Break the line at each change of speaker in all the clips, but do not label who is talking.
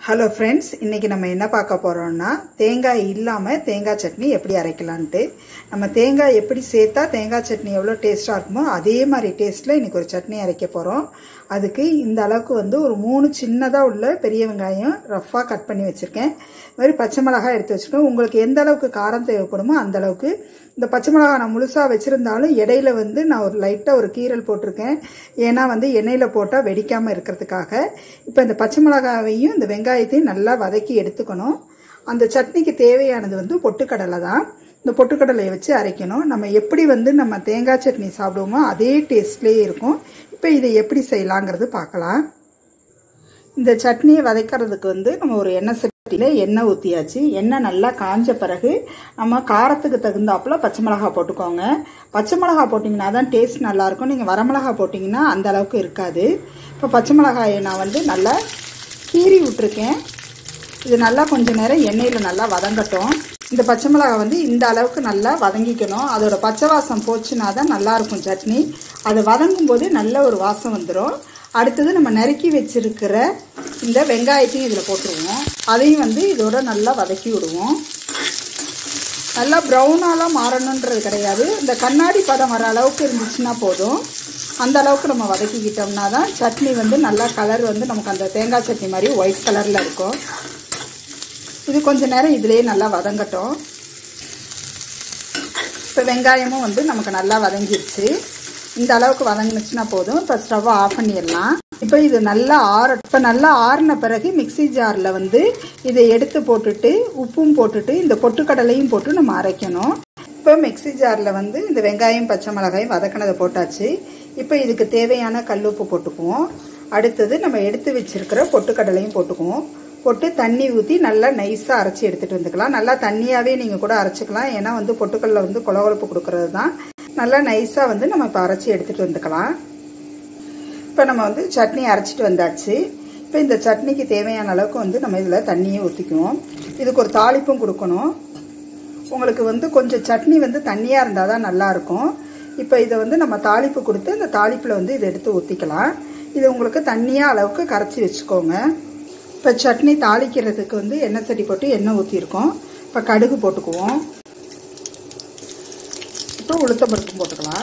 hello friends இன்றைக்கி நம்ம என்ன பார்க்க போகிறோம்னா தேங்காய் இல்லாமல் தேங்காய் சட்னி எப்படி அரைக்கலான்ட்டு நம்ம தேங்காய் எப்படி சேர்த்தா தேங்காய் சட்னி எவ்வளோ டேஸ்ட்டாக இருக்குமோ அதே மாதிரி டேஸ்ட்டில் இன்றைக்கி ஒரு சட்னி அரைக்க போகிறோம் அதுக்கு இந்த அளவுக்கு வந்து ஒரு மூணு சின்னதாக உள்ள பெரிய வெங்காயம் ரஃப்பாக கட் பண்ணி வச்சுருக்கேன் இது மாதிரி பச்சை மிளகாய் எடுத்து வச்சுருக்கேன் உங்களுக்கு எந்த அளவுக்கு காரம் தேவைப்படுமோ அந்த அளவுக்கு இந்த பச்சை மிளகாய் நான் முழுசாக வச்சுருந்தாலும் இடையில வந்து நான் ஒரு லைட்டாக ஒரு கீரல் போட்டிருக்கேன் ஏன்னா வந்து எண்ணெயில் போட்டால் வெடிக்காமல் இருக்கிறதுக்காக இப்போ இந்த பச்சை மிளகாவையும் இந்த வெங்காயத்தையும் நல்லா வதக்கி எடுத்துக்கணும் அந்த சட்னிக்கு தேவையானது வந்து பொட்டுக்கடலை தான் இந்த பொட்டுக்கடலையை வச்சு அரைக்கணும் நம்ம எப்படி வந்து நம்ம தேங்காய் சட்னி சாப்பிடுவோமோ அதே டேஸ்ட்லேயே இருக்கும் இப்போ இதை எப்படி செய்யலாங்கிறது பார்க்கலாம் இந்த சட்னியை வதக்கிறதுக்கு வந்து நம்ம ஒரு எண்ணெய் சட்டியில் எண்ணெய் ஊற்றியாச்சு எண்ணெய் நல்லா காஞ்ச பிறகு நம்ம காரத்துக்கு தகுந்தாப்புல பச்சை மிளகா போட்டுக்கோங்க பச்சை மிளகா போட்டிங்கன்னா தான் டேஸ்ட் நல்லாயிருக்கும் நீங்கள் வரமிளகா போட்டிங்கன்னா அந்த அளவுக்கு இருக்காது இப்போ பச்சை மிளகாயை நான் வந்து நல்லா கீறி விட்டுருக்கேன் இது நல்லா கொஞ்சம் நேரம் எண்ணெயில் நல்லா வதங்கட்டும் இந்த பச்சை மிளகாய் வந்து இந்த அளவுக்கு நல்லா வதங்கிக்கணும் அதோட பச்சை வாசம் போச்சுன்னா தான் நல்லாயிருக்கும் சட்னி அது வதங்கும் போது நல்ல ஒரு வாசம் வந்துடும் அடுத்தது நம்ம நறுக்கி வச்சிருக்கிற இந்த வெங்காயத்தையும் இதில் போட்டுருவோம் அதையும் வந்து இதோட நல்லா வதக்கி விடுவோம் நல்லா ப்ரௌனாலாம் மாறணுன்றது கிடையாது இந்த கண்ணாடி பதம் வர அளவுக்கு இருந்துச்சுன்னா போதும் அந்த அளவுக்கு நம்ம வதக்கிக்கிட்டோம்னா தான் சட்னி வந்து நல்லா கலர் வந்து நமக்கு அந்த தேங்காய் சட்னி மாதிரி ஒயிட் கலரில் இருக்கும் இது கொஞ்ச நேரம் இதிலே நல்லா வதங்கட்டும் இப்போ வெங்காயமும் வந்து நமக்கு நல்லா வதங்கிடுச்சு இந்த அளவுக்கு வதங்கினுச்சுன்னா போதும் இப்போ ஸ்டவ்வை ஆஃப் பண்ணிடலாம் இப்போ இது நல்லா ஆற இப்போ நல்லா ஆறின பிறகு மிக்சி ஜாரில் வந்து இதை எடுத்து போட்டுட்டு உப்பும் போட்டுட்டு இந்த பொட்டுக்கடலையும் போட்டு நம்ம அரைக்கணும் இப்போ மிக்சி ஜாரில் வந்து இந்த வெங்காயம் பச்சை மிளகாயும் வதக்கினதை போட்டாச்சு இப்போ இதுக்கு தேவையான கல்லுப்பு போட்டுக்குவோம் அடுத்தது நம்ம எடுத்து வச்சிருக்கிற பொட்டுக்கடலையும் போட்டுக்குவோம் போட்டு தண்ணி ஊற்றி நல்லா நைஸாக அரைச்சி எடுத்துகிட்டு வந்துக்கலாம் நல்லா தண்ணியாகவே நீங்கள் கூட அரைச்சிக்கலாம் ஏன்னா வந்து பொட்டுக்கடலை வந்து கொலகொலப்பு கொடுக்கறது தான் நல்லா நைஸாக வந்து நம்ம இப்போ அரைச்சி எடுத்துகிட்டு வந்துக்கலாம் இப்போ நம்ம வந்து சட்னி அரைச்சிட்டு வந்தாச்சு இப்போ இந்த சட்னிக்கு தேவையான அளவுக்கு வந்து நம்ம இதில் தண்ணியை ஊற்றிக்குவோம் இதுக்கு ஒரு தாளிப்பும் கொடுக்கணும் உங்களுக்கு வந்து கொஞ்சம் சட்னி வந்து தண்ணியாக இருந்தால் தான் நல்லாயிருக்கும் இப்போ இதை வந்து நம்ம தாளிப்பு கொடுத்து இந்த தாளிப்பில் வந்து இதை எடுத்து ஊற்றிக்கலாம் இது உங்களுக்கு தண்ணியாக அளவுக்கு கரைச்சி வச்சுக்கோங்க இப்போ சட்னி தாளிக்கிறதுக்கு வந்து எண்ணெய் சட்டி போட்டு எண்ணெய் ஊற்றிருக்கோம் இப்போ கடுகு போட்டுக்குவோம் இப்போ உளுத்தம்பருப்பு போட்டுக்கலாம்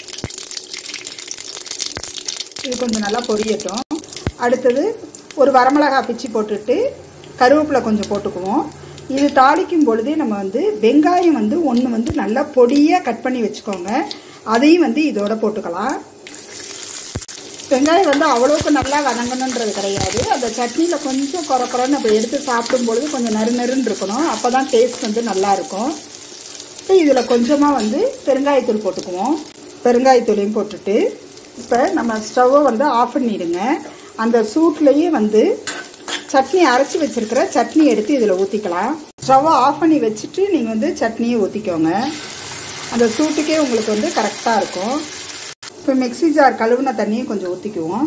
இது கொஞ்சம் நல்லா பொரியட்டும் அடுத்தது ஒரு வரமிளகாய் பிச்சு போட்டுட்டு கருவேப்பிலை கொஞ்சம் போட்டுக்குவோம் இது தாளிக்கும் பொழுதே நம்ம வந்து வெங்காயம் வந்து ஒன்று வந்து நல்லா பொடியாக கட் பண்ணி வச்சுக்கோங்க அதையும் வந்து இதோட போட்டுக்கலாம் வெங்காயம் வந்து அவ்வளோக்கு நல்லா வதங்கணுன்றது கிடையாது அந்த சட்னியில் கொஞ்சம் குறை குறைன்னு நம்ம எடுத்து சாப்பிடும் பொழுது கொஞ்சம் நறு நறுன்னு இருக்கணும் அப்போ தான் டேஸ்ட் வந்து நல்லாயிருக்கும் இப்போ இதில் கொஞ்சமாக வந்து பெருங்காயத்தூள் போட்டுக்குவோம் பெருங்காயத்தூளையும் போட்டுட்டு இப்போ நம்ம ஸ்டவ்வை வந்து ஆஃப் பண்ணிடுங்க அந்த சூட்லேயே வந்து சட்னி அரைச்சி வச்சுருக்கிற சட்னி எடுத்து இதில் ஊற்றிக்கலாம் ஸ்டவ்வை ஆஃப் பண்ணி வச்சுட்டு நீங்கள் வந்து சட்னியை ஊற்றிக்கோங்க அந்த சூட்டுக்கே உங்களுக்கு வந்து கரெக்டாக இருக்கும் இப்போ மிக்சி ஜார் கழுவுன தண்ணியும் கொஞ்சம் ஊற்றிக்குவோம்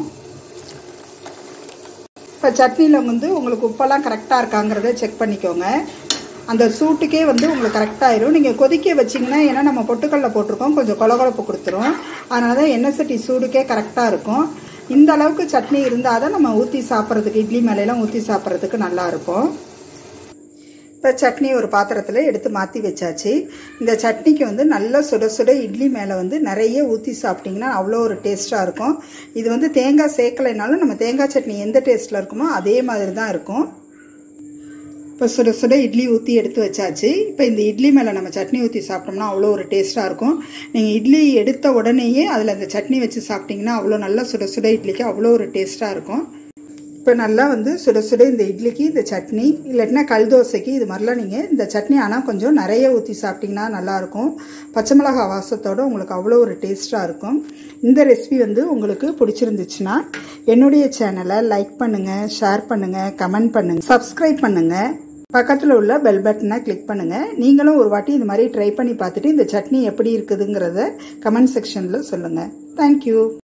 இப்போ சட்னியில் வந்து உங்களுக்கு உப்பெல்லாம் கரெக்டாக இருக்காங்கிறத செக் பண்ணிக்கோங்க அந்த சூட்டுக்கே வந்து உங்களுக்கு கரெக்டாகிடும் நீங்கள் கொதிக்க வச்சிங்கன்னா ஏன்னா நம்ம பொட்டுக்கல்ல போட்டிருக்கோம் கொஞ்சம் கொலகொலப்பு கொடுத்துரும் அதனால தான் எண்ணெய் சட்டி சூடுக்கே கரெக்டாக இருக்கும் இந்த அளவுக்கு சட்னி இருந்தால் தான் நம்ம ஊற்றி சாப்பிட்றதுக்கு இட்லி மேலையெல்லாம் ஊற்றி சாப்பிட்றதுக்கு நல்லாயிருக்கும் இப்போ சட்னி ஒரு பாத்திரத்தில் எடுத்து மாற்றி வச்சாச்சு இந்த சட்னிக்கு வந்து நல்ல சுட சுட இட்லி மேலே வந்து நிறைய ஊற்றி சாப்பிட்டிங்கன்னா அவ்வளோ ஒரு டேஸ்ட்டாக இருக்கும் இது வந்து தேங்காய் சேர்க்கலைனாலும் நம்ம தேங்காய் சட்னி எந்த டேஸ்ட்டில் இருக்குமோ அதே மாதிரி தான் இருக்கும் இப்போ சுட சுட இட்லி ஊற்றி எடுத்து வச்சாச்சு இப்போ இந்த இட்லி மேலே நம்ம சட்னி ஊற்றி சாப்பிட்டோம்னா அவ்வளோ ஒரு டேஸ்ட்டாக இருக்கும் நீங்கள் இட்லி எடுத்த உடனேயே அதில் அந்த சட்னி வச்சு சாப்பிட்டிங்கன்னா அவ்வளோ நல்லா சுட சுட இட்லிக்கு அவ்வளோ ஒரு டேஸ்ட்டாக இருக்கும் இப்போ நல்லா வந்து சுட சுட இந்த இட்லிக்கு இந்த சட்னி இல்லாட்டினா கல் தோசைக்கு இது மாதிரிலாம் நீங்கள் இந்த சட்னி ஆனால் கொஞ்சம் நிறைய ஊற்றி சாப்பிட்டிங்கன்னா நல்லாயிருக்கும் பச்சை மிளகா வாசத்தோடு உங்களுக்கு அவ்வளோ ஒரு டேஸ்ட்டாக இருக்கும் இந்த ரெசிபி வந்து உங்களுக்கு பிடிச்சிருந்துச்சுன்னா என்னுடைய சேனலை லைக் பண்ணுங்கள் ஷேர் பண்ணுங்கள் கமெண்ட் பண்ணுங்கள் சப்ஸ்கிரைப் பண்ணுங்கள் பக்கத்தில் உள்ள பெல் பட்டனை கிளிக் பண்ணுங்கள் நீங்களும் ஒரு வாட்டி இந்த மாதிரி ட்ரை பண்ணி பார்த்துட்டு இந்த சட்னி எப்படி இருக்குதுங்கிறத கமெண்ட் செக்ஷனில் சொல்லுங்கள் தேங்க்யூ